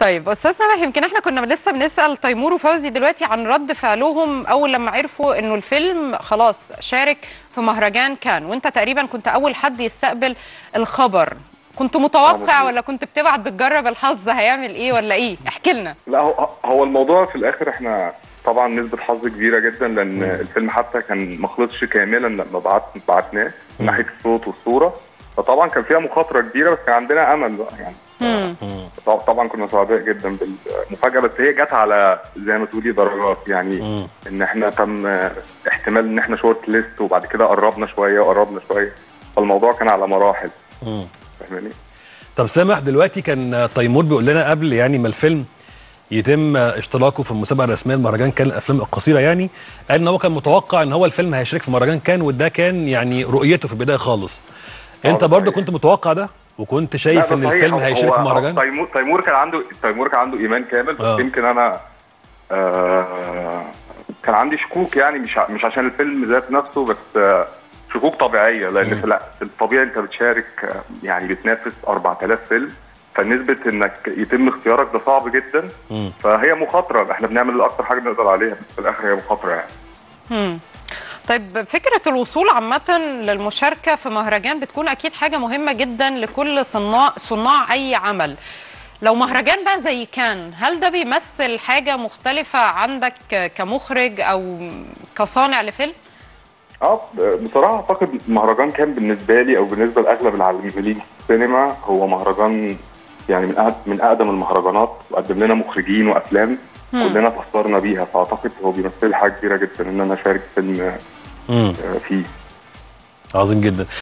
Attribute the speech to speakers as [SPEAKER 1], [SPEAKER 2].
[SPEAKER 1] طيب استاذ سامح يمكن احنا كنا لسه بنسال تيمور وفوزي دلوقتي عن رد فعلهم اول لما عرفوا انه الفيلم خلاص شارك في مهرجان كان وانت تقريبا كنت اول حد يستقبل الخبر كنت متوقع
[SPEAKER 2] مظبوط.
[SPEAKER 1] ولا كنت بتبعت بتجرب الحظ هيعمل ايه ولا ايه احكي لنا
[SPEAKER 2] لا هو هو الموضوع في الاخر احنا طبعا نسبة حظ كبيرة جدا لأن الفيلم حتى كان ما خلصش كاملا لما بعت بعتناه من ناحية الصوت والصورة فطبعا كان فيها مخاطرة كبيرة بس كان عندنا أمل بقى يعني
[SPEAKER 1] مم.
[SPEAKER 2] طب- طبعا كنا سعداء جدا بالمفاجأة بس هي جت على زي ما تقولي درجات يعني
[SPEAKER 3] مم.
[SPEAKER 2] إن احنا تم احتمال إن احنا شورت ليست وبعد كده قربنا شوية وقربنا شوية فالموضوع كان على مراحل
[SPEAKER 3] مم.
[SPEAKER 2] فاهماني؟
[SPEAKER 3] طب سامح دلوقتي كان تيمور بيقول لنا قبل يعني ما الفيلم يتم اشتراكه في المسابقه الرسميه لمهرجان كان الافلام القصيره يعني قال ان هو كان متوقع ان هو الفيلم هيشارك في مهرجان كان وده كان يعني رؤيته في البدايه خالص انت
[SPEAKER 2] آه،
[SPEAKER 3] برضه
[SPEAKER 2] صحيح.
[SPEAKER 3] كنت متوقع ده وكنت
[SPEAKER 2] لا،
[SPEAKER 3] شايف
[SPEAKER 2] ده
[SPEAKER 3] ان
[SPEAKER 2] صحيح.
[SPEAKER 3] الفيلم
[SPEAKER 2] هو-
[SPEAKER 3] هيشارك في
[SPEAKER 2] هو-
[SPEAKER 3] مهرجان
[SPEAKER 2] تيمور تيمور كان عنده تيمور كان عنده ايمان كامل بس
[SPEAKER 3] آه.
[SPEAKER 2] يمكن انا آه كان عندي شكوك يعني مش ع- مش عشان الفيلم ذات نفسه بس آه شكوك طبيعيه لان في لا في الطبيعي انت بتشارك آه، يعني بتنافس 4000 فيلم فنسبه انك يتم اختيارك ده صعب جدا
[SPEAKER 3] مم.
[SPEAKER 2] فهي مخاطره احنا بنعمل اكتر حاجه نقدر عليها بس في الاخر هي مخاطره يعني
[SPEAKER 1] مم. طيب فكرة الوصول عامة للمشاركة في مهرجان بتكون أكيد حاجة مهمة جدا لكل صناع صناع أي عمل لو مهرجان بقى زي كان هل ده بيمثل حاجة مختلفة عندك كمخرج أو كصانع لفيلم؟
[SPEAKER 2] اه بصراحه اعتقد مهرجان كان بالنسبه لي او بالنسبه لاغلب العاملين في السينما هو مهرجان يعني من أقد من اقدم المهرجانات وقدم لنا مخرجين وافلام
[SPEAKER 1] مم.
[SPEAKER 2] كلنا تاثرنا بيها فاعتقد هو بيمثل حاجه كبيره جدا ان انا اشارك فيلم
[SPEAKER 3] مم.
[SPEAKER 2] آه، فيه
[SPEAKER 3] عظيم جدا